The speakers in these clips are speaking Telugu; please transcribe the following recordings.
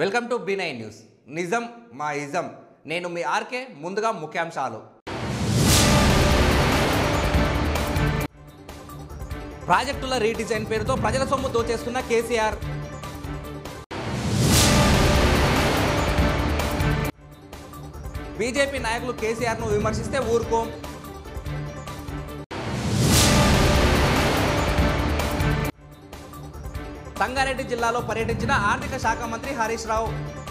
Welcome to B nine news నిజం మా ఇజం నేను మీ ఆర్కే ముందుగా ముఖ్యాంశాలు ప్రాజెక్టుల రీడిజైన్ పేరుతో ప్రజల సొమ్ము దోచేస్తున్న కేసీఆర్ బీజేపీ నాయకులు కేసీఆర్ను విమర్శిస్తే ఊరుకోం సంగారెడ్డి జిల్లాలో పర్యటించిన ఆర్థిక శాఖ మంత్రి హరీష్ రావు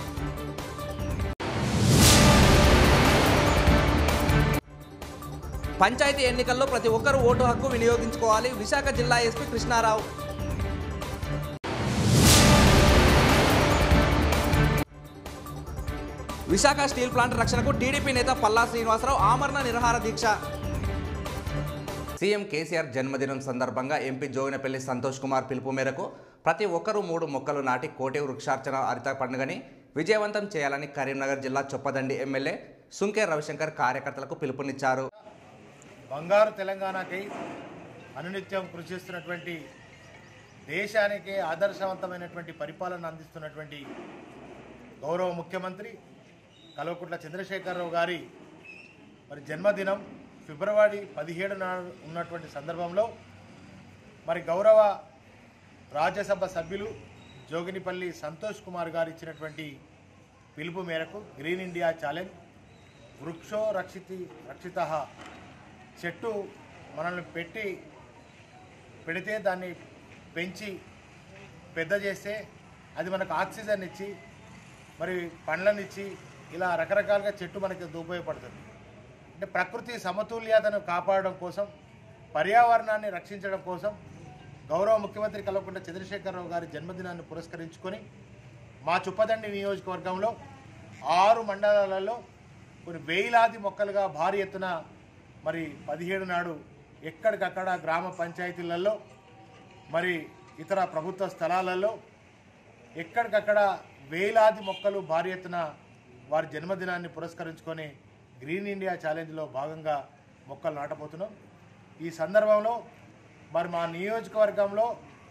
పంచాయతీ ఎన్నికల్లో ప్రతి ఒక్కరూ ఓటు హక్కు వినియోగించుకోవాలి విశాఖ జిల్లా SP Krishnarao Visakha steel plant రక్షణకు టీడీపీ నేత పల్లా శ్రీనివాసరావు ఆమరణ నిరహార దీక్ష సీఎం కేసీఆర్ జన్మదినం సందర్భంగా ఎంపీ జోగినపల్లి సంతోష్ కుమార్ పిలుపు మేరకు ప్రతి ఒక్కరూ మూడు మొక్కలు నాటి కోటి వృక్షార్చన హరిత పండుగని విజయవంతం చేయాలని కరీంనగర్ జిల్లా చొప్పదండి ఎమ్మెల్యే సుంకే రవిశంకర్ కార్యకర్తలకు పిలుపునిచ్చారు బంగారు తెలంగాణకై అనునిత్యం కృషి చేస్తున్నటువంటి దేశానికి ఆదర్శవంతమైనటువంటి పరిపాలన అందిస్తున్నటువంటి గౌరవ ముఖ్యమంత్రి కల్వకుంట్ల చంద్రశేఖరరావు గారి మరి జన్మదినం ఫిబ్రవరి పదిహేడు నాడు ఉన్నటువంటి సందర్భంలో మరి గౌరవ రాజ్యసభ సభ్యులు జోగినిపల్లి సంతోష్ కుమార్ గారు ఇచ్చినటువంటి పిలుపు మేరకు గ్రీన్ ఇండియా ఛాలెంజ్ వృక్షో రక్షితి రక్షిత చెట్టు మనల్ని పెట్టి పెడితే దాన్ని పెంచి పెద్ద చేస్తే అది మనకు ఆక్సిజన్ ఇచ్చి మరి పండ్లనిచ్చి ఇలా రకరకాలుగా చెట్టు మనకి ఉపయోగపడుతుంది అంటే ప్రకృతి సమతుల్యతను కాపాడడం కోసం పర్యావరణాన్ని రక్షించడం కోసం గౌరవ ముఖ్యమంత్రి కల్వకుంట్ల చంద్రశేఖరరావు గారి జన్మదినాన్ని పురస్కరించుకొని మా చుప్పదండి నియోజకవర్గంలో ఆరు మండలాలలో కొన్ని వేలాది మొక్కలుగా భారీ ఎత్తున మరి పదిహేడు నాడు ఎక్కడికక్కడ గ్రామ పంచాయతీలలో మరి ఇతర ప్రభుత్వ స్థలాలలో ఎక్కడికక్కడ వేలాది మొక్కలు భారీ ఎత్తున వారి జన్మదినాన్ని పురస్కరించుకొని గ్రీన్ ఇండియా ఛాలెంజ్లో భాగంగా మొక్కలు నాటబోతున్నాం ఈ సందర్భంలో మరి మా నియోజకవర్గంలో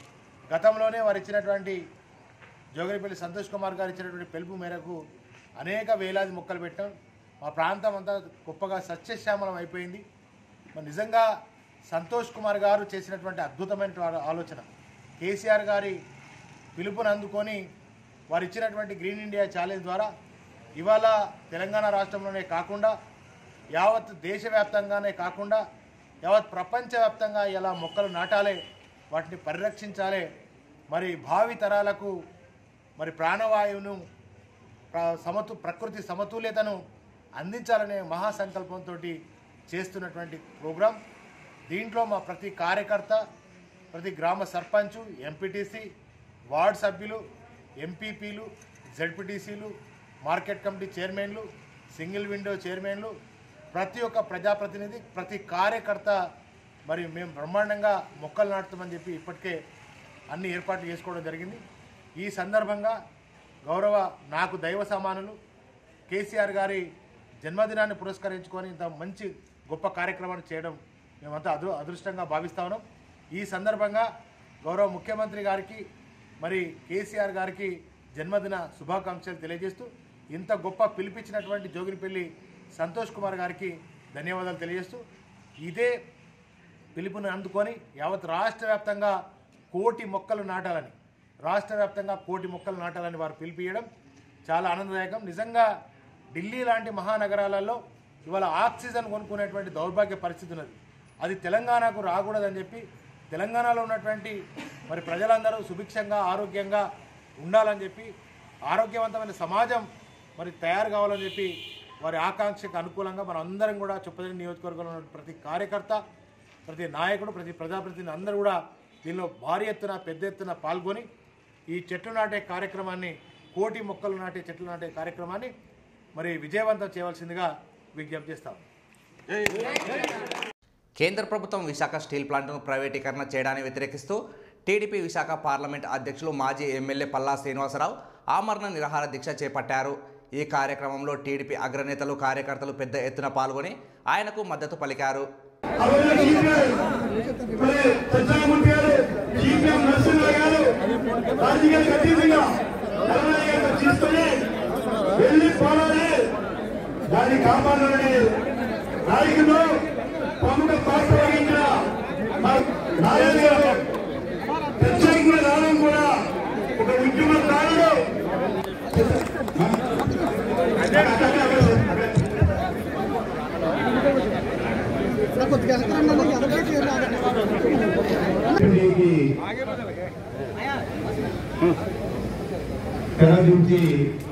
గతంలోనే వారు ఇచ్చినటువంటి జోగిరిపల్లి సంతోష్ కుమార్ గారు ఇచ్చినటువంటి పిలుపు మేరకు అనేక వేలాది మొక్కలు పెట్టాం మా ప్రాంతం అంతా గొప్పగా సస్యశ్యామలం అయిపోయింది మరి నిజంగా సంతోష్ కుమార్ గారు చేసినటువంటి అద్భుతమైన ఆలోచన కేసీఆర్ గారి పిలుపుని అందుకొని వారు ఇచ్చినటువంటి గ్రీన్ ఇండియా ఛాలెంజ్ ద్వారా ఇవాళ తెలంగాణ రాష్ట్రంలోనే కాకుండా యావత్ దేశవ్యాప్తంగానే కాకుండా యావత్ ప్రపంచవ్యాప్తంగా ఇలా మొక్కలు నాటాలి వాటిని పరిరక్షించాలి మరి భావి తరాలకు మరి ప్రాణవాయువును ప్ర- సమతు ప్రకృతి సమతుల్యతను అందించాలనే మహాసంకల్పంతో చేస్తున్నటువంటి ప్రోగ్రాం దీంట్లో మా ప్రతి కార్యకర్త ప్రతి గ్రామ సర్పంచు ఎంపీటీసీ వార్డ్ సభ్యులు ఎంపీపీలు జెడ్పీటీసీలు మార్కెట్ కమిటీ చైర్మన్లు సింగిల్ విండో చైర్మన్లు ప్రతి ఒక్క ప్రజాప్రతినిధి ప్రతి కార్యకర్త మరి మేము బ్రహ్మాండంగా మొక్కలు నాటుతామని చెప్పి ఇప్పటికే అన్ని ఏర్పాట్లు చేసుకోవడం జరిగింది ఈ సందర్భంగా గౌరవ నాకు దైవ సమానులు కేసీఆర్ గారి జన్మదినాన్ని పురస్కరించుకొని ఇంత మంచి గొప్ప కార్యక్రమాన్ని చేయడం మేమంతా అదృ అదృష్టంగా భావిస్తా ఉన్నాం ఈ సందర్భంగా గౌరవ ముఖ్యమంత్రి గారికి మరి కేసీఆర్ గారికి జన్మదిన శుభాకాంక్షలు తెలియజేస్తూ ఇంత గొప్ప పిలిపించినటువంటి జోగినిపల్లి సంతోష్ కుమార్ గారికి ధన్యవాదాలు తెలియజేస్తూ ఇదే పిలుపుని అందుకొని యావత్ రాష్ట్ర వ్యాప్తంగా కోటి మొక్కలు నాటాలని రాష్ట్ర వ్యాప్తంగా కోటి మొక్కలు నాటాలని వారు పిలిపియడం చాలా ఆనందదాయకం నిజంగా ఢిల్లీ లాంటి మహానగరాలలో ఇవాళ ఆక్సిజన్ కొనుక్కునేటువంటి దౌర్భాగ్య పరిస్థితి ఉన్నది అది తెలంగాణకు రాకూడదని చెప్పి తెలంగాణలో ఉన్నటువంటి మరి ప్రజలందరూ సుభిక్షంగా ఆరోగ్యంగా ఉండాలని చెప్పి ఆరోగ్యవంతమైన సమాజం మరి తయారు కావాలని చెప్పి వారి ఆకాంక్షకు అనుకూలంగా మన అందరం కూడా చొప్పదని నియోజకవర్గంలో ఉన్న ప్రతి కార్యకర్త ప్రతి నాయకుడు ప్రతి ప్రజాప్రతినిధి అందరూ కూడా దీనిలో భారీ ఎత్తున పెద్ద ఎత్తున పాల్గొని ఈ చెట్లు నాటే కార్యక్రమాన్ని కోటి మొక్కలు నాటే చెట్లు నాటే కార్యక్రమాన్ని మరి విజయవంతం చేయవలసిందిగా విజ్ఞప్తి చేస్తాం కేంద్ర ప్రభుత్వం విశాఖ స్టీల్ ప్లాంట్ను ప్రైవేటీకరణ చేయడాన్ని వ్యతిరేకిస్తూ టీడీపీ విశాఖ పార్లమెంట్ అధ్యక్షులు మాజీ ఎమ్మెల్యే పల్లా శ్రీనివాసరావు ఆమరణ నిరాహార దీక్ష చేపట్టారు ఈ కార్యక్రమంలో టీడీపీ అగ్రనేతలు కార్యకర్తలు పెద్ద ఎత్తున పాల్గొని ఆయనకు మద్దతు పలికారు అవన్నీ జీపీఎం మరి చంద్రబాబు గారు జీపీఎం నరసింహ గారు రాజకీయాలకు అతీతంగా తెలంగాణ తీసుకొని వెళ్ళి పోరాడి దాన్ని కాపాడాలని నాయకులు ప్రముఖ పాత్ర వహించిన మా నాయకులు గారు ప్రత్యేకంగా రావడం కూడా ఒక ఉద్యమకారుడు దీనికి తెరదించి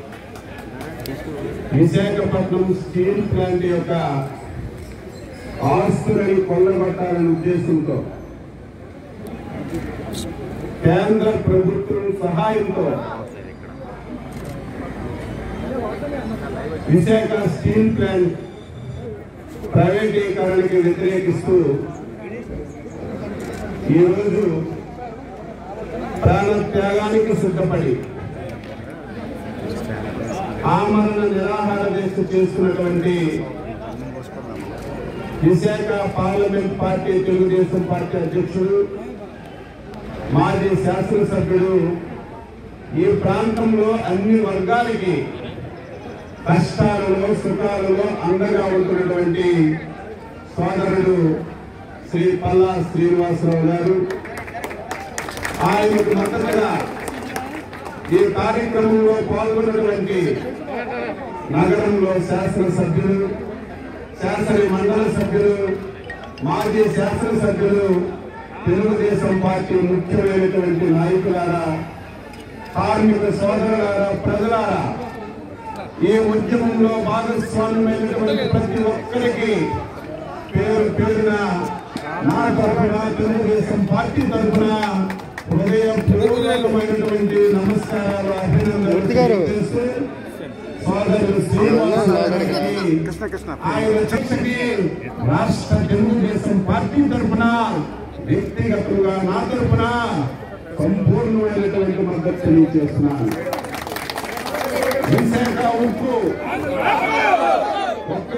విశాఖపట్నం స్టీల్ ప్లాంట్ యొక్క ఆస్తులను కొల్లగొట్టాలనే ఉద్దేశంతో కేంద్ర ప్రభుత్వం సహాయంతో విశాఖ స్టీల్ ప్లాంట్ ప్రైవేటీకరణకి వ్యతిరేకిస్తూ ఈరోజు ప్రాణ త్యాగానికి సిద్ధపడి ఆమరణ నిరాహార దీక్ష చేస్తున్నటువంటి Visakha parliament party Telugudesam party అధ్యక్షుడు మాజీ శాసనసభ్యుడు ఈ ప్రాంతంలో అన్ని వర్గాలకి కష్టాలలో సుఖాలలో అండగా ఉంటున్నటువంటి సోదరుడు శ్రీ పల్లా శ్రీనివాసరావు గారు ఆయనకు మద్దతుగా ఈ కార్యక్రమంలో పాల్గొన్నటువంటి నగరంలో శాసనసభ్యులు శాసన మండల సభ్యులు మాజీ శాసనసభ్యులు తెలుగుదేశం పార్టీ ముఖ్యమైనటువంటి నాయకులారా కార్మిక సోదరులారా ప్రజలారా ఈ ఉద్యమంలో భాగస్వామ్యమైనటువంటి ప్రతి ఒక్కరికి పేరు పేరున నా తరఫున తెలుగుదేశం పార్టీ తరఫున హృదయపూర్వకమైనటువంటి నమస్కారాలు అభినందనలు తెలియజేస్తూ సోదరుడు శ్రీనివాసరావు గారికి ఆయన చర్చకి రాష్ట్ర తెలుగుదేశం పార్టీ తరఫున వ్యక్తిగతంగా నా తరఫున సంపూర్ణమైనటువంటి మద్దతు తెలియజేస్తున్నాను విశాఖ ఉప్పు ఒక్క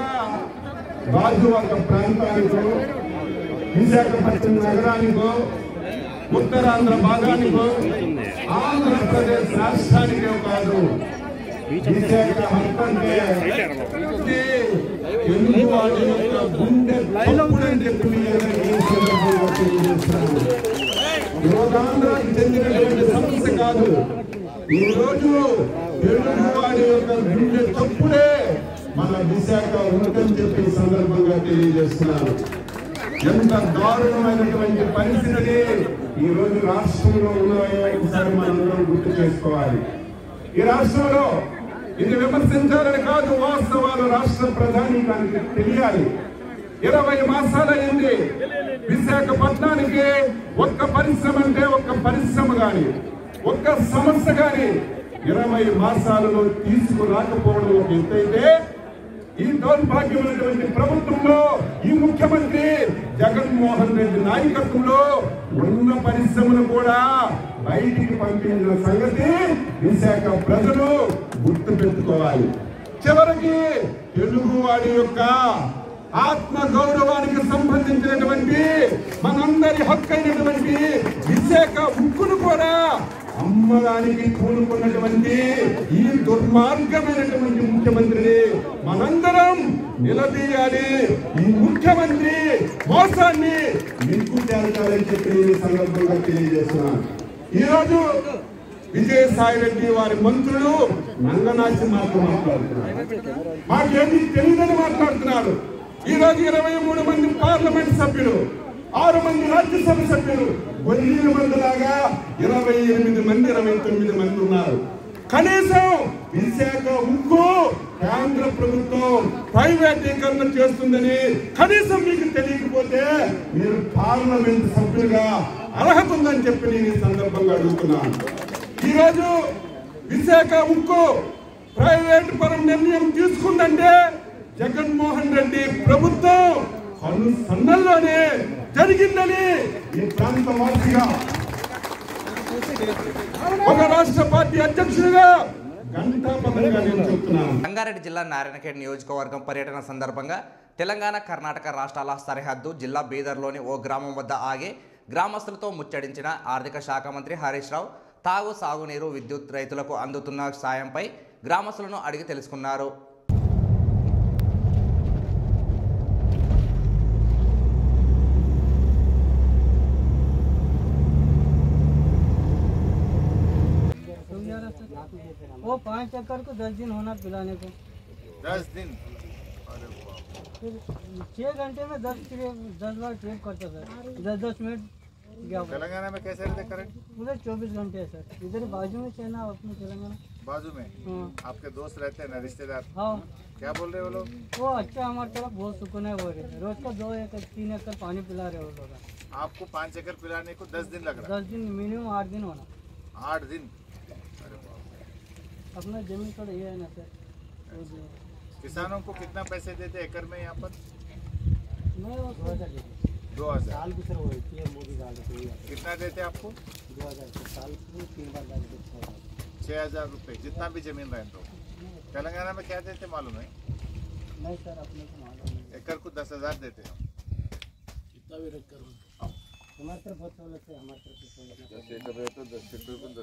రాజువర్గ ప్రాంతానికో విశాఖపట్నం నగరానికో ఉత్తరాంధ్ర భాగానికో ఆంధ్రప్రదేశ్ రాష్ట్రానికే కాదు విశాఖ హక్కు అంటే ఇది తెలుగు వాడి యొక్క గుండె తప్పుడని చెప్పి మీ అందరికీ ఈ సందర్భంగా తెలియజేస్తున్నాను యోగాంధ్రాకి చెందినటువంటి సమస్య కాదు ఈ రోజు తెలుగు వాడి యొక్క గుండె తప్పుడే మన విశాఖ ఉందని చెప్పి ఈ సందర్భంగా తెలియజేస్తున్నాను ఎంత దారుణమైనటువంటి పరిస్థితిని ఈ రోజు రాష్ట్రంలో ఉన్నాయో ఒకసారి మనందరం గుర్తు చేసుకోవాలి ఈ రాష్ట్రంలో ఇది విమర్శించాలని కాదు వాస్తవాలు రాష్ట్ర ప్రధానికానికి తెలియాలి ఇరవై మాసాలైంది విశాఖపట్నానికి ఒక్క పరిశ్రమ అంటే ఒక్క పరిశ్రమ గాని ఒక్క సమస్య గాని ఇరవై మాసాలలో తీసుకురాకపోవడం ఒక ఎత్తైతే ఈ దౌర్భాగ్యమైనటువంటి ప్రభుత్వంలో ఈ ముఖ్యమంత్రి జగన్మోహన్ రెడ్డి నాయకత్వంలో ఉన్న పరిశ్రమను కూడా బయటికి పంపించిన సంగతి విశాఖ ప్రజలు గుర్తు పెట్టుకోవాలి చివరికి తెలుగు వాడి యొక్క ఆత్మ గౌరవానికి సంబంధించినటువంటి మనందరి హక్కు అయినటువంటి విశాఖ ఉక్కును కూడా అమ్మడానికి కూడుకున్నటువంటి ఈ దుర్మార్గమైనటువంటి ముఖ్యమంత్రిని మనందరం నిలదీయాలి ఈ ముఖ్యమంత్రి మోసాన్ని మీకు తేల్చాలని చెప్పి ఈ సందర్భంగా తెలియజేస్తున్నాను ఈరోజు విజయసాయి రెడ్డి వారి మంత్రులు నంగనాచి మాటలు మాట్లాడుతున్నారు మాకేమీ తెలియదని మాట్లాడుతున్నారు ఈ రోజు ఇరవై మూడు మంది పార్లమెంట్ సభ్యులు ఆరు మంది రాజ్యసభ సభ్యులు కొన్ని మంది లాగా ఇరవై ఎనిమిది మంది ఇరవై తొమ్మిది మంది ఉన్నారు కనీసం విశాఖ ఉక్కు కేంద్ర ప్రభుత్వం ప్రైవేటీకరణ చేస్తుందని కనీసం మీకు తెలియకపోతే మీరు పార్లమెంట్ సభ్యులుగా అర్హత ఉందని చెప్పి నేను ఈ సందర్భంగా అడుగుతున్నాను ఈరోజు విశాఖ ఉక్కు ప్రైవేట్ పరం నిర్ణయం తీసుకుందంటే జగన్మోహన్ రెడ్డి ప్రభుత్వం కన్ను సన్నల్లోనే జరిగిందని ఈ ప్రాంత వాసిగా ఒక రాష్ట్ర పార్టీ అధ్యక్షుడిగా గంటాపదంగా నేను చెప్తున్నాను రంగారెడ్డి జిల్లా నారాయణఖేడ్ నియోజకవర్గం పర్యటన సందర్భంగా తెలంగాణ కర్ణాటక రాష్ట్రాల సరిహద్దు జిల్లా బీదర్లోని ఓ గ్రామం వద్ద ఆగి గ్రామస్తులతో ముచ్చడించిన ఆర్థిక శాఖ మంత్రి హరీష్ రావు తాగు సాగునీరు విద్యుత్ రైతులకు అందుతున్న సాయంపై గ్రామస్తులను అడిగి తెలుసుకున్నారు वो पाँच चक्कर को दस दिन होना पिलाने को दस दिन फिर छः घंटे में दस ट्रिप दस बार ट्रिप करते सर दस दस मिनट गया हुआ। तेलंगाना में कैसे रहते करंट उधर चौबीस घंटे है सर इधर बाजू में चलना अपने तेलंगाना बाजू में हाँ आपके दोस्त रहते हैं ना रिश्तेदार हाँ क्या बोल रहे हो लोग वो अच्छा हमारे तरफ बहुत सुकून है वो रहे रोज का दो एकड़ तीन एकड़ पानी पिला रहे वो लोग आपको पाँच एकड़ पिलाने को दस दिन लग दस दिन मिनिमम आठ दिन होना रहा आठ दिन अरे बाप अपना जमीन थोड़ा ये है ना सर वो जो- रे। किसानों को कितना पैसे देते एकड़ में यहाँ पर मैं वो दो हज़ार दो हजार साल की सर वो पीएम मोदी डाल कितना देते आपको दो हज़ार साल की तीन बार डाल देते छः हजार रुपये जितना भी जमीन रहे तो तेलंगाना में क्या देते मालूम है नहीं सर अपने को मालूम नहीं एकड़ को दस हजार देते हैं हमारे तरफ बहुत सहूलत है हमारे तरफ की सहूलत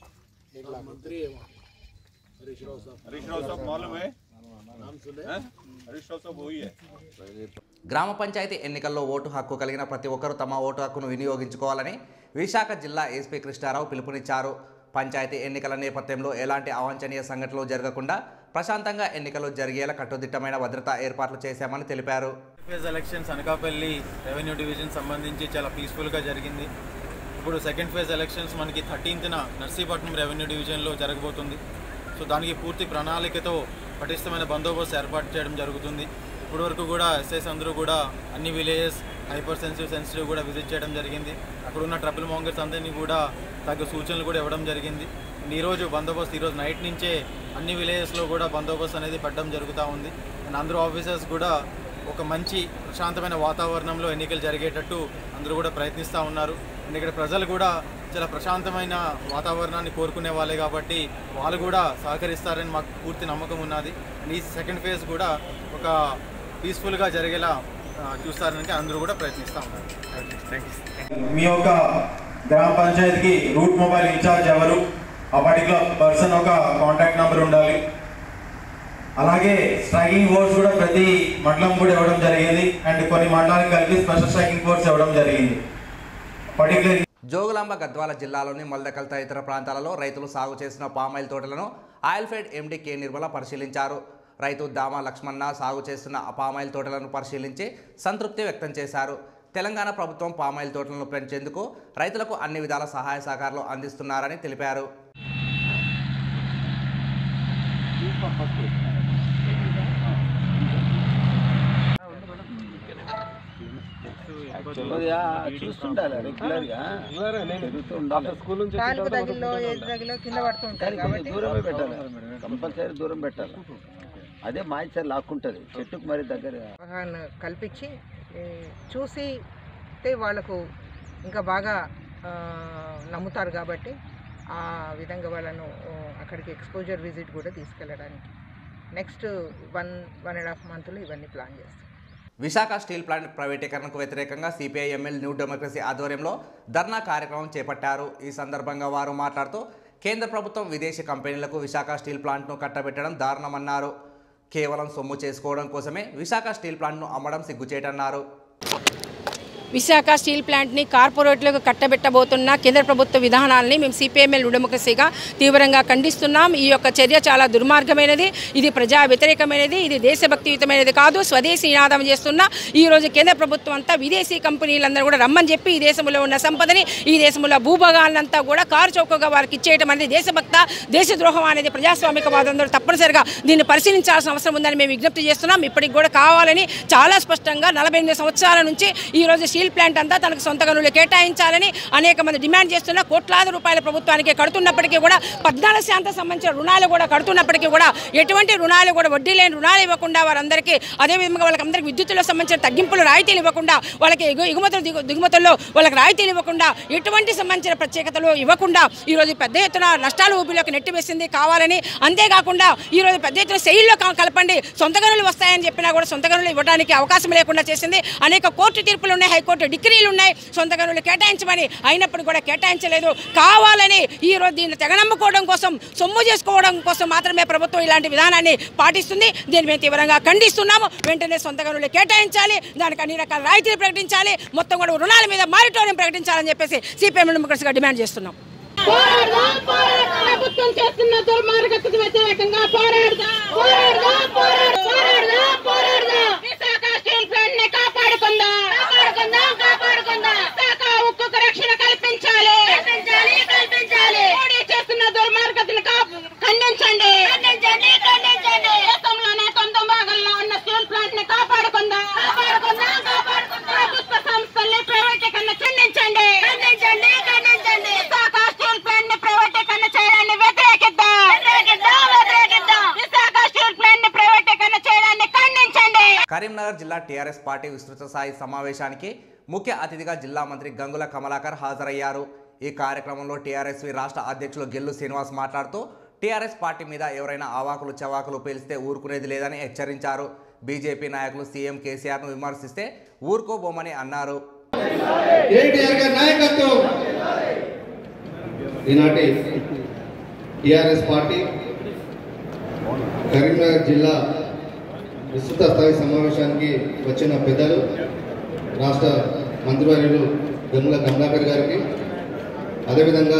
हरीश राव साहब मालूम है हरीश राव साहब वही है గ్రామ పంచాయతీ ఎన్నికల్లో ఓటు హక్కు కలిగిన ప్రతి ఒక్కరూ తమ ఓటు హక్కును వినియోగించుకోవాలని విశాఖ జిల్లా ఎస్పీ కృష్ణారావు పిలుపునిచ్చారు పంచాయతీ ఎన్నికల నేపథ్యంలో ఎలాంటి అవాంఛనీయ సంఘటనలు జరగకుండా ప్రశాంతంగా ఎన్నికలు జరిగేలా కట్టుదిట్టమైన భద్రతా ఏర్పాట్లు చేశామని తెలిపారు phase elections Anakapalli revenue division సంబంధించి చాలా పీస్ఫుల్గా జరిగింది ఇప్పుడు సెకండ్ ఫేజ్ ఎలక్షన్స్ మనకి థర్టీన్త్న నర్సీపట్నం రెవెన్యూ డివిజన్లో జరగబోతుంది సో దానికి పూర్తి ప్రణాళికతో పటిష్టమైన బందోబస్తు ఏర్పాటు చేయడం జరుగుతుంది ఇప్పటివరకు కూడా ఎస్ఐస్ అందరూ కూడా అన్ని విలేజెస్ హైపర్ సెన్సిటివ్ సెన్సిటివ్ కూడా విజిట్ చేయడం జరిగింది అక్కడ ఉన్న ట్రబుల్ మాంగర్స్ అందరినీ కూడా తగ్గ సూచనలు కూడా ఇవ్వడం జరిగింది ఈరోజు బందోబస్తు ఈరోజు నైట్ నుంచే అన్ని విలేజెస్లో కూడా బందోబస్తు అనేది పెట్టడం జరుగుతూ ఉంది అండ్ అందరూ ఆఫీసర్స్ కూడా ఒక మంచి ప్రశాంతమైన వాతావరణంలో ఎన్నికలు జరిగేటట్టు అందరూ కూడా ప్రయత్నిస్తూ ఉన్నారు అండ్ ఇక్కడ ప్రజలు కూడా చాలా ప్రశాంతమైన వాతావరణాన్ని కోరుకునే వాళ్ళే కాబట్టి వాళ్ళు కూడా సహకరిస్తారని మాకు పూర్తి నమ్మకం ఉన్నది అండ్ ఈ సెకండ్ ఫేజ్ కూడా ఒక పీస్ఫుల్గా జరిగేలా ఆ, చూస్తారని అందరూ కూడా ప్రయత్నిస్తూ ఉన్నారు మీ యొక్క గ్రామ పంచాయతీకి రూట్ మొబైల్ ఇన్ఛార్జ్ ఎవరు ఆ పర్టికులర్ పర్సన్ ఒక కాంటాక్ట్ నెంబర్ ఉండాలి అలాగే స్ట్రైకింగ్ ఫోర్స్ కూడా ప్రతి మండలం కూడా ఇవ్వడం జరిగింది అండ్ కొన్ని మండలానికి కలిపి స్పెషల్ స్ట్రైకింగ్ ఫోర్స్ ఇవ్వడం జరిగింది పర్టికులర్ జోగులాంబ గద్వాల జిల్లాలోని మల్దకల్ తదితర ప్రాంతాలలో రైతులు సాగు చేసిన పామాయిల్ తోటలను ఆయిల్ఫెడ్ ఎండీ కె నిర్మల పరిశీలించారు రైతు దామ లక్ష్మణ సాగు చేస్తున్న ఆ పామాయిల్ తోటలను పరిశీలించి సంతృప్తి వ్యక్తం చేశారు తెలంగాణ ప్రభుత్వం పామాయిల్ తోటలను పెంచేందుకు రైతులకు అన్ని విధాల సహాయ సహకారాలు అందిస్తున్నారని తెలిపారు చూస్తుండాలి రెగ్యులర్ గా పెరుగుతూ ఉండాలి కాలుకు తగిలో ఏది తగిలో కింద పడుతుంటారు కానీ కొంచెం దూరమే పెట్టాలి కంపల్సరీ దూరం పెట్టాలి అదే మాయిచర్ లాక్కుంటది చెట్టుకు మరి దగ్గర అవగాహన కల్పించి ఈ, చూసి అయితే వాళ్ళకు ఇంకా బాగా ఆ, నమ్ముతారు కాబట్టి ఆ విధంగా వాళ్ళను ఆ, అక్కడికి ఎక్స్పోజర్ విజిట్ కూడా తీసుకెళ్ళడానికి next one one and half మంత్లో ఇవన్నీ ప్లాన్ చేస్తాం విశాఖ స్టీల్ ప్లాంట్ ప్రైవేటీకరణకు వ్యతిరేకంగా సిపిఐ ఎంఎల్ న్యూ డెమోక్రసీ ఆధ్వర్యంలో ధర్నా కార్యక్రమం చేపట్టారు ఈ సందర్భంగా వారు మాట్లాడుతూ కేంద్ర ప్రభుత్వం విదేశీ కంపెనీలకు విశాఖ స్టీల్ ప్లాంట్ను కట్టబెట్టడం దారుణమన్నారు కేవలం సొమ్ము చేసుకోవడం కోసమే విశాఖ స్టీల్ ప్లాంట్ను అమ్మడం సిగ్గుచేటన్నారు విశాఖ స్టీల్ ప్లాంట్ని కార్పొరేట్లకు కట్టబెట్టబోతున్న కేంద్ర ప్రభుత్వ విధానాలని మేము సిపిఎంఎల్ డెమోక్రసీగా తీవ్రంగా ఖండిస్తున్నాం ఈ యొక్క చర్య చాలా దుర్మార్గమైనది ఇది ప్రజా వ్యతిరేకమైనది ఇది దేశభక్తియుతమైనది కాదు స్వదేశీ నినాదం చేస్తున్న ఈ రోజు కేంద్ర ప్రభుత్వం అంతా విదేశీ కంపెనీలందరూ కూడా రమ్మని చెప్పి ఈ దేశంలో ఉన్న సంపదని ఈ దేశంలో భూభాగాలంతా కూడా కారు చౌకగా వారికి ఇచ్చేయటం అనేది దేశభక్త దేశద్రోహం అనేది ప్రజాస్వామికవాదంలో తప్పనిసరిగా దీన్ని పరిశీలించాల్సిన అవసరం ఉందని మేము విజ్ఞప్తి చేస్తున్నాం ఇప్పటికి కూడా కావాలని చాలా స్పష్టంగా నలభై ఎనిమిది సంవత్సరాల నుంచి ఈ రోజు స్టీల్ ప్లాంట్ అంతా తనకు సొంత గనులు కేటాయించాలని అనేక మంది డిమాండ్ చేస్తున్న కోట్లాది రూపాయల ప్రభుత్వానికి కడుతున్నప్పటికీ కూడా పద్నాలుగు శాతం సంబంధించిన రుణాలు కూడా కడుతున్నప్పటికీ కూడా ఎటువంటి రుణాలు కూడా వడ్డీ లేని రుణాలు ఇవ్వకుండా వారందరికీ అదేవిధంగా వాళ్ళకి అందరికీ విద్యుత్తులో సంబంధించిన తగ్గింపులు రాయితీలు ఇవ్వకుండా వాళ్ళకి ఎగు- ఎగుమతులు దిగు దిగుమతుల్లో వాళ్ళకి రాయితీలు ఇవ్వకుండా ఎటువంటి సంబంధించిన ప్రత్యేకతలు ఇవ్వకుండా ఈరోజు పెద్ద ఎత్తున నష్టాలు ఊబిలోకి నెట్టివేసింది కావాలని అంతేకాకుండా ఈరోజు పెద్ద ఎత్తున శైలిలో కలపండి సొంత గనులు వస్తాయని చెప్పినా కూడా సొంత గనులు ఇవ్వడానికి అవకాశం లేకుండా చేసింది అనేక కోర్టు తీర్పులు ఉన్నాయి హైకోర్టు హైకోర్టు డిగ్రీలు ఉన్నాయి సొంత గనులు కేటాయించమని అయినప్పుడు కూడా కేటాయించలేదు కావాలని ఈ రోజు దీన్ని తెగనమ్ముకోవడం కోసం సొమ్ము చేసుకోవడం కోసం మాత్రమే ప్రభుత్వం ఇలాంటి విధానాన్ని పాటిస్తుంది దీన్ని మేము తీవ్రంగా ఖండిస్తున్నాము వెంటనే సొంత గనులు కేటాయించాలి దానికి అన్ని రకాల రాయితీలు ప్రకటించాలి మొత్తం కూడా రుణాల మీద మారిటోరియం ప్రకటించాలని చెప్పేసి సిపిఎం డెమోక్రసీగా డిమాండ్ చేస్తున్నాం ప్రభుత్వం చేస్తున్న దుర్మార్గతకు వ్యతిరేకంగా పోరాడదాం పోరాడదాం పోరాడదాం పోరాడదాం విశాఖ స్టీల్ ప్లాంట్ ని కాపాడుకుందాం కాపాడుకుందాం కాపాడుకుందాం విశాఖ ఉక్కుకు రక్షణ కల్పించాలి కల్పించాలి కల్పించాలి మోడీ చేస్తున్న దుర్మార్గతను ఖండించండి ఖండించండి ఖండించండి దేశంలోనే కొంత భాగంలో ఉన్న స్టీల్ ప్లాంట్ ని కాపాడుకుందాం కాపాడుకుందాం కాపాడుకుందాం ప్రభుత్వ సంస్థల్ని ప్రైవేటీకరణ ఖండించండి ఖండించండి ఖండించండి విశాఖ స్టీల్ ప్లాంట్ ని ప్రైవేటీకరణ చేయడాన్ని వ్యతిరేకిద్దాం వ్యతిరేకిద్దాం వ్యతిరేకిద్దాం విశాఖ స్టీల్ ప్లాంట్ ని ప్రైవేటీకరణ చేయడాన్ని ఖండించండి కరీంనగర్ జిల్లా టీఆర్ఎస్ పార్టీ విస్తృత స్థాయి సమావేశానికి ముఖ్య అతిథిగా జిల్లా మంత్రి గంగుల కమలాకర్ హాజరయ్యారు ఈ కార్యక్రమంలో టీఆర్ఎస్వి రాష్ట్ర అధ్యక్షులు గెల్లు శ్రీనివాస్ మాట్లాడుతూ టీఆర్ఎస్ పార్టీ మీద ఎవరైనా అవాకులు చవాకులు పేలిస్తే ఊరుకునేది లేదని హెచ్చరించారు బీజేపీ నాయకులు సీఎం కేసీఆర్ను విమర్శిస్తే ఊరుకోబోమని అన్నారు కేటీఆర్ గారి నాయకత్వం ఈనాటి టిఆర్ఎస్ పార్టీ కరీంనగర్ జిల్లా విస్తృత స్థాయి సమావేశానికి వచ్చిన పెద్దలు రాష్ట్ర మంత్రివర్యులు గంగుల కమలాకర్ గారికి అదేవిధంగా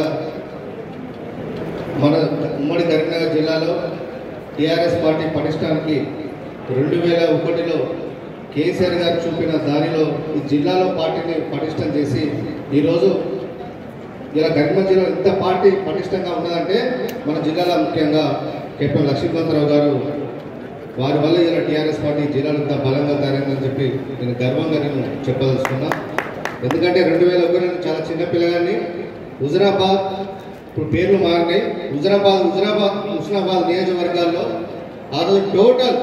మన ఉమ్మడి కరీంనగర్ జిల్లాలో టిఆర్ఎస్ పార్టీ పటిష్టానికి రెండు వేల ఒకటిలో కేసీఆర్ గారు చూపిన దారిలో ఈ జిల్లాలో పార్టీని పటిష్టం చేసి ఈరోజు ఇలా కరీంనగర్ జిల్లా ఇంత పార్టీ పటిష్టంగా ఉన్నదంటే మన జిల్లాలో ముఖ్యంగా కెప్టెన్ లక్ష్మీకాంతరావు గారు వారి వల్ల ఇలా టీఆర్ఎస్ పార్టీ జిల్లాలో ఇంత బలంగా తయారైందని చెప్పి నేను గర్వంగా నేను చెప్పదలుచుకున్నా ఎందుకంటే రెండు వేల ఒకటి చాలా చిన్న పిల్లగాన్ని హుజరాబాద్ ఇప్పుడు పేర్లు మారినాయి హుజరాబాద్ హుజరాబాద్ హుస్నాబాద్ నియోజకవర్గాల్లో ఆ రోజు టోటల్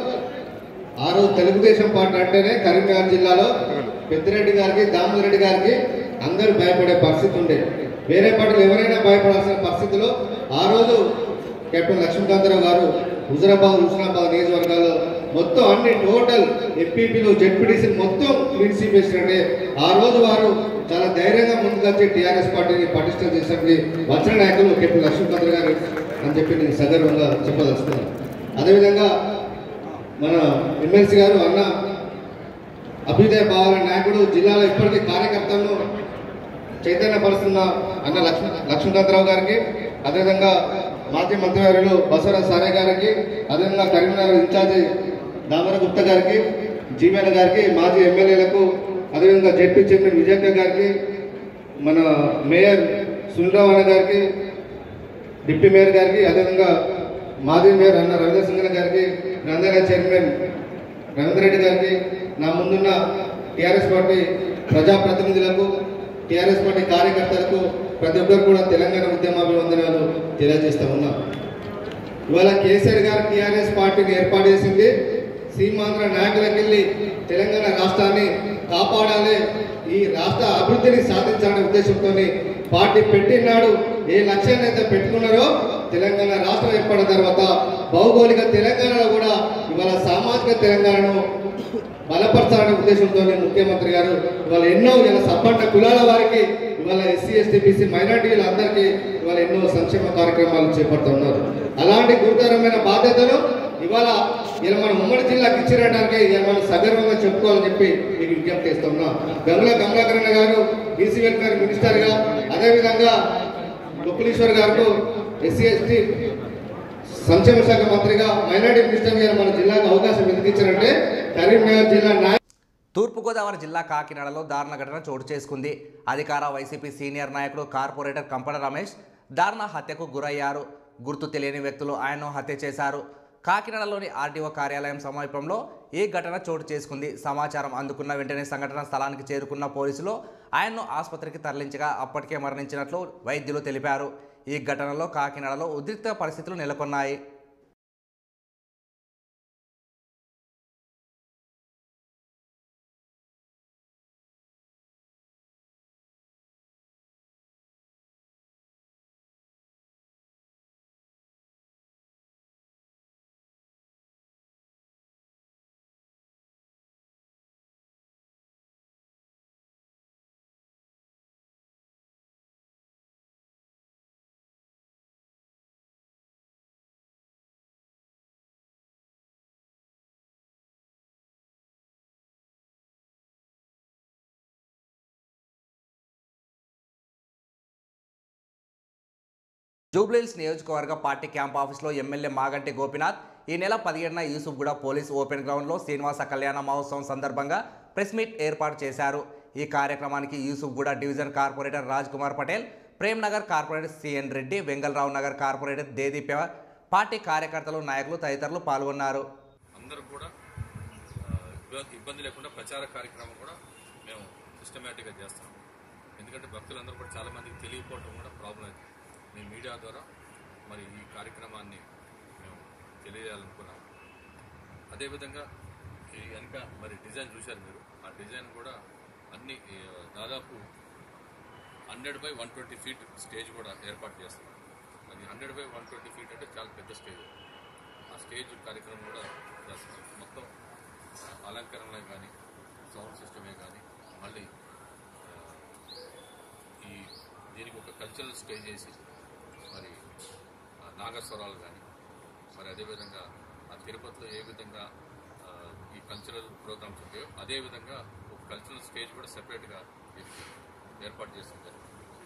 ఆ రోజు తెలుగుదేశం పార్టీ అంటేనే కరీంనగర్ జిల్లాలో పెద్దిరెడ్డి గారికి దామోదర్ రెడ్డి గారికి అందరూ భయపడే పరిస్థితి ఉండే వేరే పార్టీలు ఎవరైనా భయపడాల్సిన పరిస్థితిలో ఆ రోజు కెప్టెన్ లక్ష్మీకాంతరావు గారు హుజరాబాద్ హుస్నాబాద్ నియోజకవర్గాల్లో మొత్తం అన్ని టోటల్ ఎంపీపీలు జెడ్పీటీసీ మొత్తం క్లీన్ స్వీప్ చేసినట్టే ఆ రోజు వారు చాలా ధైర్యంగా ముందుకొచ్చి టీఆర్ఎస్ పార్టీని పటిష్టం చేసినట్టు వచ్చిన నాయకులు కెప్టెన్ లక్ష్మీకాంతరావు గారు అని చెప్పి నేను సగర్వంగా చెప్పదలుచుకున్నాను అదేవిధంగా మన ఎమ్మెల్సీ గారు అన్న అభ్యుదయ భావాల నాయకుడు జిల్లాలో ఇప్పటికీ కార్యకర్తలను చైతన్యపరుస్తున్న అన్న లక్ష్మీ లక్ష్మీకాంతరావు గారికి అదేవిధంగా మాజీ మంత్రివర్యులు బసవరాజ్ సారే గారికి అదేవిధంగా కరీంనగర్ ఇన్ఛార్జి దామర గుప్తా గారికి జీవన్ గారికి మాజీ ఎమ్మెల్యేలకు అదేవిధంగా జడ్పీ చైర్మన్ విజయక్క గారికి మన మేయర్ సునీల్ అన్న గారికి డిప్యూటీ మేయర్ గారికి అదేవిధంగా మాజీ మేయర్ అన్న రవీంద్ర సింగన గారికి గ్రంథాలయ చైర్మన్ రవీంద్ర రెడ్డి గారికి నా ముందున్న టీఆర్ఎస్ పార్టీ ప్రజాప్రతినిధులకు టీఆర్ఎస్ పార్టీ కార్యకర్తలకు ప్రతి ఒక్కరు కూడా తెలంగాణ ఉద్యమాభివందనాలు తెలియజేస్తా ఉన్నా ఇవాళ కేసీఆర్ గారు టీఆర్ఎస్ పార్టీని ఏర్పాటు చేసింది సీమాంధ్ర నాయకులకు వెళ్ళి తెలంగాణ రాష్ట్రాన్ని కాపాడాలి ఈ రాష్ట్ర అభివృద్ధిని సాధించాలనే ఉద్దేశంతో పార్టీ పెట్టినాడు ఏ లక్ష్యాన్ని అయితే పెట్టుకున్నారో తెలంగాణ రాష్ట్రం ఏర్పడిన తర్వాత భౌగోళిక తెలంగాణలో కూడా ఇవాళ సామాజిక తెలంగాణను బలపరచాలనే ఉద్దేశంతో ముఖ్యమంత్రి గారు ఇవాళ ఎన్నో ఇలా సబ్బండ కులాల వారికి ఇవాళ ఎస్సీ ఎస్టీ బీసీ మైనార్టీల అందరికీ ఇవాళ ఎన్నో సంక్షేమ కార్యక్రమాలు చేపడుతున్నారు అలాంటి గురుతరమైన బాధ్యతను ఇవాళ ఇలా మన ఉమ్మడి జిల్లాకి ఇచ్చిరడానికి ఇలా మనం సగర్వంగా చెప్పుకోవాలని చెప్పి మీకు విజ్ఞప్తి చేస్తున్నా గంగుల కమలాకరణ గారు బీసీ వెల్ఫేర్ మినిస్టర్ గా అదేవిధంగా గుప్పలీశ్వర్ గారు ఎస్సీ ఎస్టీ సంక్షేమ శాఖ మంత్రిగా మైనార్టీ మినిస్టర్ గారు మన జిల్లాకు అవకాశం ఎందుకు ఇచ్చారంటే కరీంనగర్ జిల్లా నాయ తూర్పుగోదావరి జిల్లా కాకినాడలో దారుణ ఘటన చోటు చేసుకుంది అధికార వైసీపీ సీనియర్ నాయకుడు కార్పొరేటర్ కంపడ రమేష్ దారుణ హత్యకు గురయ్యారు గుర్తు తెలియని వ్యక్తులు ఆయన్ను హత్య చేశారు కాకినాడలోని ఆర్డీఓ కార్యాలయం సమీపంలో ఈ ఘటన చోటు చేసుకుంది సమాచారం అందుకున్న వెంటనే సంఘటన స్థలానికి చేరుకున్న పోలీసులు ఆయన్ను ఆసుపత్రికి తరలించగా అప్పటికే మరణించినట్లు వైద్యులు తెలిపారు ఈ ఘటనలో కాకినాడలో ఉద్రిక్త పరిస్థితులు నెలకొన్నాయి జూబ్లీహిల్స్ నియోజకవర్గ పార్టీ క్యాంప్ ఆఫీస్లో ఎమ్మెల్యే మాగంటి గోపినాథ్ ఈ నెల పదిహేడున యూసుఫ్గూడ పోలీస్ ఓపెన్ గ్రౌండ్లో శ్రీనివాస కళ్యాణ మహోత్సవం సందర్భంగా ప్రెస్ మీట్ ఏర్పాటు చేశారు ఈ కార్యక్రమానికి Yousufguda division corporator Raj Kumar Patel Prem Nagar corporator CN Reddy Vengalrao Nagar corporator Dedeep party కార్యకర్తలు నాయకులు తదితరులు పాల్గొన్నారు అందరూ కూడా ఆ, ఇబ్బ- ఇబ్బంది లేకుండా ప్రచార కార్యక్రమం కూడా మేము సిస్టమేటిక్గా చేస్తాం ఎందుకంటే భక్తులందరూ కూడా చాలా మందికి తెలియకపోవడం కూడా ప్రాబ్లం అవుతుంది మేము మీడియా ద్వారా మరి ఈ కార్యక్రమాన్ని మేము తెలియజేయాలనుకున్నాం అదేవిధంగా ఈ వెనక మరి డిజైన్ చూశారు మీరు ఆ డిజైన్ కూడా అన్ని ఈ, దాదాపు hundred by one twenty feet stage కూడా ఏర్పాటు చేస్తాం అది hundred by one twenty feet అంటే చాలా పెద్ద స్టేజ్ ఆ స్టేజ్ కార్యక్రమం కూడా చేస్తాం మొత్తం అలంకరణలే కానీ సౌండ్ సిస్టమే కానీ మళ్ళీ ఆ, ఈ దీనికి ఒక కల్చరల్ స్టేజ్ వేసి మరి ఆ, నాగస్వరాలు కానీ మరి అదేవిధంగా ఆ తిరుపతిలో ఏ విధంగా ఆ, ఈ కల్చరల్ ప్రోగ్రామ్స్ ఉంటాయో అదేవిధంగా ఒక కల్చరల్ స్టేజ్ కూడా సెపరేట్గా దీనికి ఏర్పాటు చేస్తుంటారు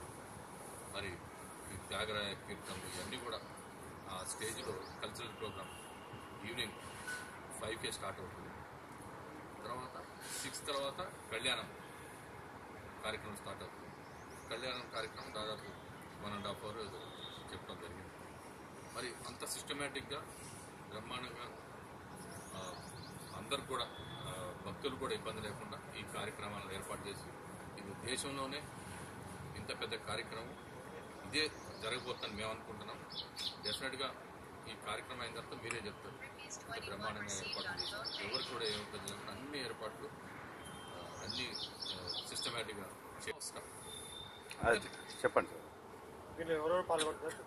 మరి ఈ త్యాగరాయ కీర్తనలు ఇవన్నీ కూడా ఆ స్టేజ్లో కల్చరల్ ప్రోగ్రామ్ ఈవినింగ్ ఫైవ్కే స్టార్ట్ అవుతుంది తర్వాత సిక్స్ తర్వాత కళ్యాణం కార్యక్రమం స్టార్ట్ అవుతుంది కళ్యాణం కార్యక్రమం దాదాపు వన్ అండ్ హాఫ్ అవర్ చెప్పడం జరిగింది మరి అంత సిస్టమేటిక్గా బ్రహ్మాండంగా ఆ, అందరు కూడా ఆ, భక్తులు కూడా ఇబ్బంది లేకుండా ఈ కార్యక్రమాలను ఏర్పాటు చేసి ఇది దేశంలోనే ఇంత పెద్ద కార్యక్రమం ఇదే జరగబోతుందని మేము అనుకుంటున్నాం డెఫినెట్గా ఈ కార్యక్రమం అయిన తర్వాత మీరే చెప్తారు ఇంత బ్రహ్మాండంగా ఏర్పాట్లు చేశారు ఎవరు కూడా ఏ ఇబ్బంది లేకుండా అన్ని ఏర్పాట్లు ఆ, అన్ని సిస్టమేటిక్గా చేస్తాం చెప్పండి సార్ వీళ్ళు ఎవరెవరు పాల్గొంటారు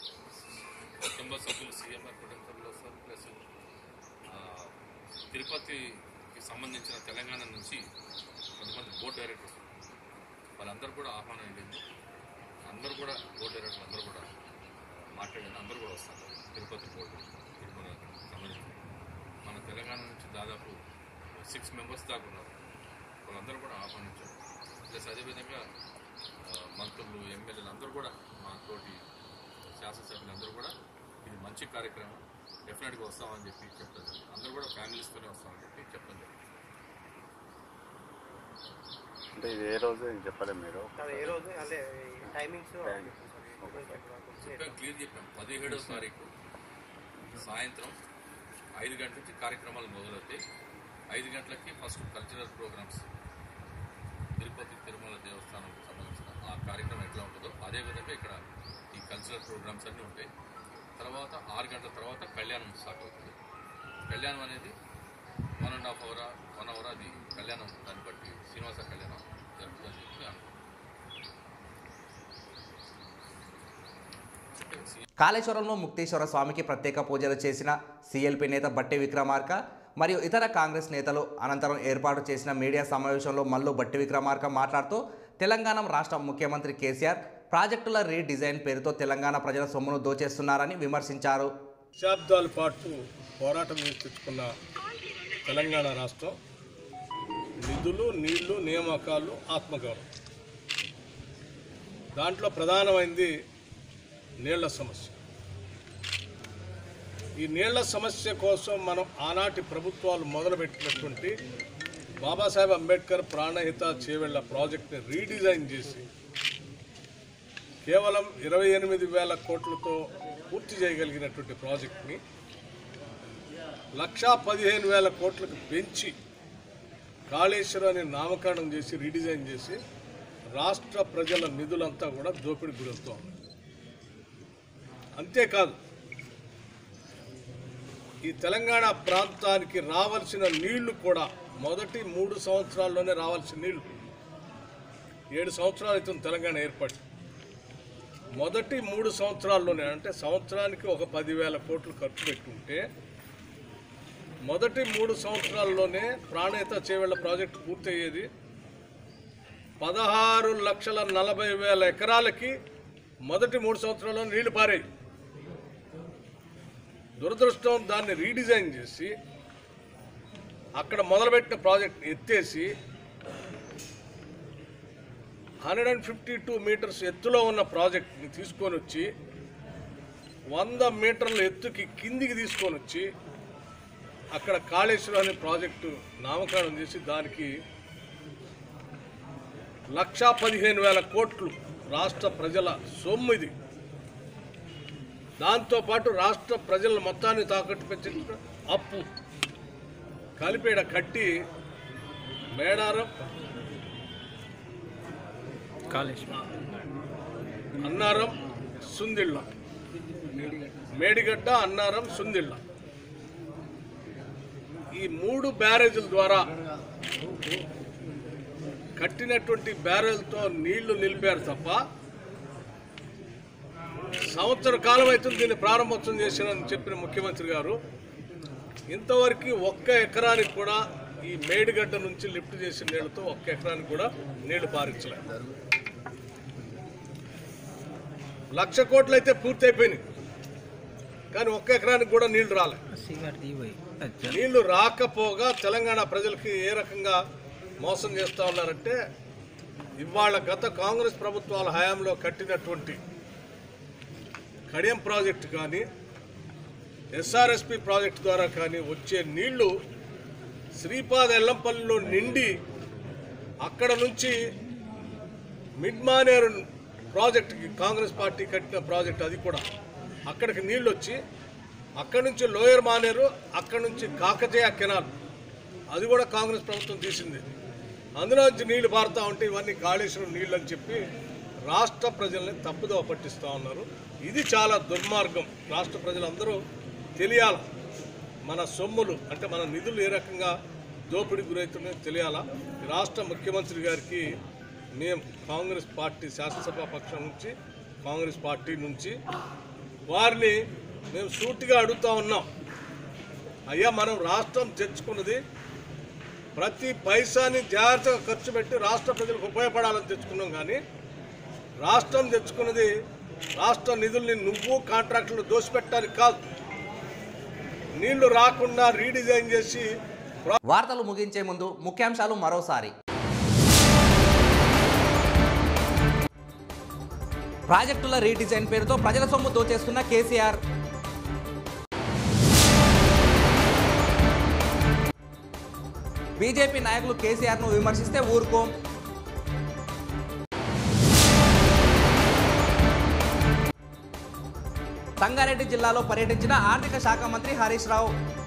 కుటుంబ సభ్యులు సీఎంఆర్ కుటుంబ సభ్యులు వస్తారు ప్లస్ ఆ, తిరుపతికి సంబంధించిన తెలంగాణ నుంచి కొంతమంది బోర్డు డైరెక్టర్స్ వాళ్ళందరూ కూడా ఆహ్వానం వెళ్ళింది అందరూ కూడా బోర్డు డైరెక్టర్లు అందరూ కూడా మాట్లాడింది అందరూ కూడా వస్తారు తిరుపతి బోర్డు తిరుమల సంబంధించి మన తెలంగాణ నుంచి దాదాపు సిక్స్ మెంబర్స్ దాకా ఉన్నారు వాళ్ళందరూ కూడా ఆహ్వానించారు ప్లస్ అదేవిధంగా ఆ, మంత్రులు ఎమ్మెల్యేలు అందరూ కూడా మా తోటి శాసనసభ్యులందరూ కూడా ఇది మంచి కార్యక్రమం డెఫినెట్గా వస్తామని చెప్పి చెప్తారు అందరూ కూడా ఫ్యామిలీస్తోనే వస్తామని చెప్పి చెప్పడం జరిగింది అంటే ఇది ఏ రోజు ఏం చెప్పలేదు మీరు అది ఏ రోజు అంటే టైమింగ్స్ చెప్పాం క్లియర్ చెప్పాం పదిహేడవ తారీఖు సాయంత్రం ఐదు గంటల నుంచి కార్యక్రమాలు మొదలవుతాయి ఐదు గంటలకి first cultural programmes Tirupati Tirumala Devasthanam సంబంధించిన ఆ కార్యక్రమం ఎట్లా ఉంటుందో అదేవిధంగా ఇక్కడ ఈ కల్చరల్ ప్రోగ్రామ్స్ అన్నీ ఉంటాయి తర్వాత ఆరు గంటల తర్వాత కళ్యాణం స్టార్ట్ అవుతుంది కళ్యాణం అనేది one and half hour one hour అది కళ్యాణం దాన్ని బట్టి శ్రీనివాస కళ్యాణం జరుగుతుందని చెప్పి అనుకుంటున్నాం కాళేశ్వరంలో ముక్తేశ్వర స్వామికి ప్రత్యేక పూజలు చేసిన సీఎల్పీ నేత బట్టి విక్రమార్క మరియు ఇతర కాంగ్రెస్ నేతలు అనంతరం ఏర్పాటు చేసిన మీడియా సమావేశంలో మల్లు బట్టి విక్రమార్క మాట్లాడుతూ తెలంగాణ రాష్ట్ర ముఖ్యమంత్రి కేసీఆర్ ప్రాజెక్టుల రీడిజైన్ పేరుతో తెలంగాణ ప్రజల సొమ్మును దోచేస్తున్నారని విమర్శించారు దశాబ్దాల పాటు పోరాటం చేసి తెచ్చుకున్న తెలంగాణ రాష్ట్రం నిధులు నీళ్లు నియామకాలు ఆత్మగౌరవం దాంట్లో ప్రధానమైంది నీళ్ల సమస్య ఈ నీళ్ల సమస్య కోసం మనం ఆనాటి ప్రభుత్వాలు మొదలుపెట్టినటువంటి బాబాసాహెబ్ అంబేద్కర్ ప్రాణహిత చేవెళ్ల ప్రాజెక్ట్ని రీడిజైన్ చేసి కేవలం ఇరవై ఎనిమిది వేల కోట్లతో పూర్తి చేయగలిగినటువంటి ప్రాజెక్ట్ని లక్షా పదిహేను వేల కోట్లకు పెంచి కాళేశ్వరం అని నామకరణం చేసి రీడిజైన్ చేసి రాష్ట్ర ప్రజల నిధులంతా కూడా దోపిడీ గురవుతూ ఉంది అంతేకాదు ఈ తెలంగాణ ప్రాంతానికి రావాల్సిన నీళ్లు కూడా మొదటి మూడు సంవత్సరాల్లోనే రావాల్సిన నీళ్లు ఏడు సంవత్సరాలు అవుతుంది తెలంగాణ ఏర్పడి మొదటి మూడు సంవత్సరాల్లోనే అంటే సంవత్సరానికి ఒక పదివేల కోట్లు ఖర్చు పెట్టుకుంటే మొదటి మూడు సంవత్సరాల్లోనే ప్రాణేత చేవేళ్ల ప్రాజెక్టు పూర్తయ్యేది పదహారు లక్షల నలభై వేల ఎకరాలకి మొదటి మూడు సంవత్సరాల్లో నీళ్లు పారాయి దురదృష్టం దాన్ని రీడిజైన్ చేసి అక్కడ మొదలుపెట్టిన ప్రాజెక్ట్ ఎత్తేసి hundred and fifty two metres ఎత్తులో ఉన్న ప్రాజెక్ట్ని తీసుకొని వచ్చి వంద మీటర్ల ఎత్తుకి కిందికి తీసుకొని వచ్చి అక్కడ కాళేశ్వరం అనే ప్రాజెక్టు నామకరణం చేసి దానికి లక్షా పదిహేను వేల కోట్లు రాష్ట్ర ప్రజల సొమ్ము ఇది దాంతోపాటు రాష్ట్ర ప్రజల మొత్తాన్ని తాకట్టు పెంచిన అప్పు కలిపేడ కట్టి మేడారం అన్నారం సుందిళ్ళ మేడిగడ్డ అన్నారం సుందిళ్ళ ఈ మూడు బ్యారేజీల ద్వారా కట్టినటువంటి బ్యారెల్తో నీళ్లు నిలిపారు తప్ప సంవత్సర కాలం అవుతుంది దీన్ని ప్రారంభోత్సవం చేసినని చెప్పిన ముఖ్యమంత్రి గారు ఇంతవరకు ఒక్క ఎకరానికి కూడా ఈ మేడిగడ్డ నుంచి లిఫ్ట్ చేసిన నీళ్లతో ఒక్క ఎకరానికి కూడా నీళ్లు పారించలేదు లక్ష కోట్లు అయితే పూర్తి అయిపోయినాయి కానీ ఒక్క ఎకరానికి కూడా నీళ్లు రాలే నీళ్లు రాకపోగా తెలంగాణ ప్రజలకి ఏ రకంగా మోసం చేస్తూ ఉన్నారంటే ఇవాళ గత కాంగ్రెస్ ప్రభుత్వాల హయాంలో కట్టినటువంటి కడియం ప్రాజెక్టు కానీ ఎస్ఆర్ఎస్పి ప్రాజెక్టు ద్వారా కానీ వచ్చే నీళ్లు శ్రీపాద ఎల్లంపల్లిలో నిండి అక్కడ నుంచి మిడ్ మానేరు ప్రాజెక్టుకి కాంగ్రెస్ పార్టీ కట్టిన ప్రాజెక్ట్ అది కూడా అక్కడికి నీళ్ళు వచ్చి అక్కడి నుంచి లోయర్ మానేరు అక్కడి నుంచి కాకతీయ కెనాల్ అది కూడా కాంగ్రెస్ ప్రభుత్వం తీసింది అందులో నుంచి నీళ్లు పారుతూ ఉంటే ఇవన్నీ కాళేశ్వరం నీళ్ళు అని చెప్పి రాష్ట్ర ప్రజల్ని తప్పుదోవ పట్టిస్తూ ఉన్నారు ఇది చాలా దుర్మార్గం రాష్ట్ర ప్రజలందరూ తెలియాల మన సొమ్ములు అంటే మన నిధులు ఏ రకంగా దోపిడీ గురవుతున్నాయో తెలియాలా ఈ రాష్ట్ర ముఖ్యమంత్రి గారికి మేము కాంగ్రెస్ పార్టీ శాసనసభ పక్షం నుంచి కాంగ్రెస్ పార్టీ నుంచి వారిని మేము సూటిగా అడుగుతా ఉన్నాం అయ్యా మనం రాష్ట్రం తెచ్చుకున్నది ప్రతి పైసాని జాగ్రత్తగా ఖర్చు పెట్టి రాష్ట్ర ప్రజలకు ఉపయోగపడాలని తెచ్చుకున్నాం కానీ రాష్ట్రం తెచ్చుకున్నది రాష్ట్ర నిధుల్ని నువ్వు కాంట్రాక్టులు దోసిపెట్టడానికి కాదు నీళ్లు రాకుండా రీడిజైన్ చేసి వార్తలు ముగించే ముందు ముఖ్యాంశాలు మరోసారి ప్రాజెక్టుల రీడిజైన్ పేరుతో ప్రజల సొమ్ము దోచేస్తున్న కేసీఆర్ బీజేపీ నాయకులు కేసీఆర్ను విమర్శిస్తే ఊరుకోం సంగారెడ్డి జిల్లాలో పర్యటించిన ఆర్థిక శాఖ మంత్రి హరీష్ రావు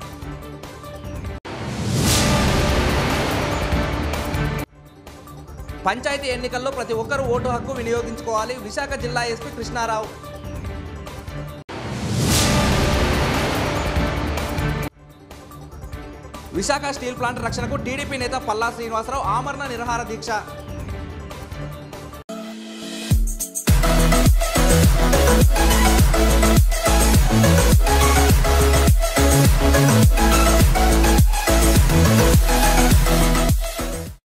పంచాయతీ ఎన్నికల్లో ప్రతి ఒక్కరూ ఓటు హక్కు వినియోగించుకోవాలి విశాఖ జిల్లా SP Krishnarao Visakha steel plant రక్షణకు టీడీపీ నేత పల్లా శ్రీనివాసరావు ఆమరణ నిరహార దీక్ష